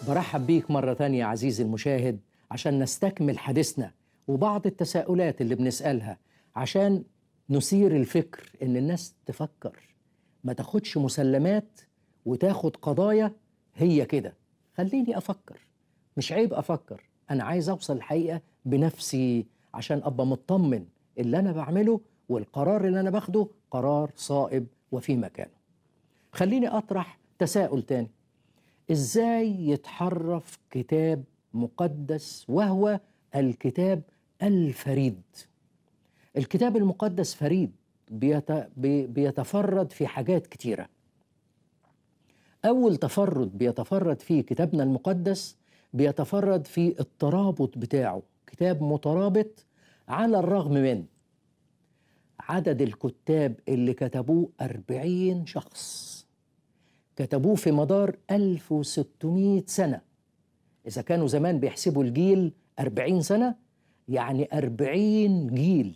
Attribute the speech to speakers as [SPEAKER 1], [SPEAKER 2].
[SPEAKER 1] برحب بيك مرة تانية عزيزي المشاهد عشان نستكمل حديثنا وبعض التساؤلات اللي بنسألها عشان نثير الفكر إن الناس تفكر ما تاخدش مسلمات وتاخد قضايا هي كده خليني أفكر مش عيب أفكر أنا عايز أوصل الحقيقة بنفسي عشان أبقى مطمن اللي أنا بعمله والقرار اللي أنا باخده قرار صائب وفي مكانه خليني أطرح تساؤل تاني ازاي يتحرف كتاب مقدس وهو الكتاب الفريد الكتاب المقدس فريد بيت... بي- بيتفرد في حاجات كتيره اول تفرد بيتفرد فيه كتابنا المقدس بيتفرد في الترابط بتاعه كتاب مترابط على الرغم من عدد الكتاب اللي كتبوه أربعين شخص كتبوه في مدار 1600 سنة إذا كانوا زمان بيحسبوا الجيل 40 سنة يعني 40 جيل